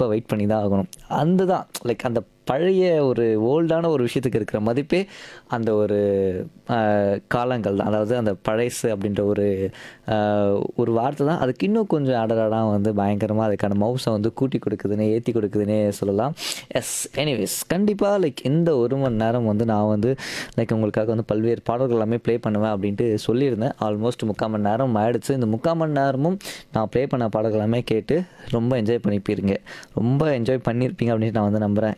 கண்டிப்பாக வெயிட் பண்ணி தான் ஆகணும் அந்த தான் லைக் அந்த பழைய ஒரு ஓல்டான ஒரு விஷயத்துக்கு இருக்கிற மதிப்பே அந்த ஒரு ஆஹ், காலங்கள் தான் அதாவது அந்த பழசு அப்படின்ற ஒரு ஆஹ், ஒரு வார்த்தை தான் அதுக்கு இன்னும் கொஞ்சம் அடராடாக வந்து பயங்கரமாக அதுக்கான மவுஸை வந்து கூட்டி கொடுக்குதுன்னே ஏற்றி கொடுக்குதுன்னே சொல்லலாம் எஸ் எனிவேஸ் கண்டிப்பாக லைக் இந்த ஒரு மணி நேரம் வந்து நான் வந்து லைக் உங்களுக்காக வந்து பல்வேறு பாடல்கள் எல்லாமே ப்ளே பண்ணுவேன் அப்படின்ட்டு சொல்லியிருந்தேன் ஆல்மோஸ்ட் முக்கால் மணி நேரம் ஆயிடுச்சு இந்த முக்கால் மணி நேரமும் நான் ப்ளே பண்ண பாடல்கள் எல்லாமே கேட்டு ரொம்ப என்ஜாய் பண்ணிப்பீங்க ரொம்ப என்ஜாய் பண்ணியிருப்பீங்க அப்படின்னு நான் வந்து நம்புகிறேன்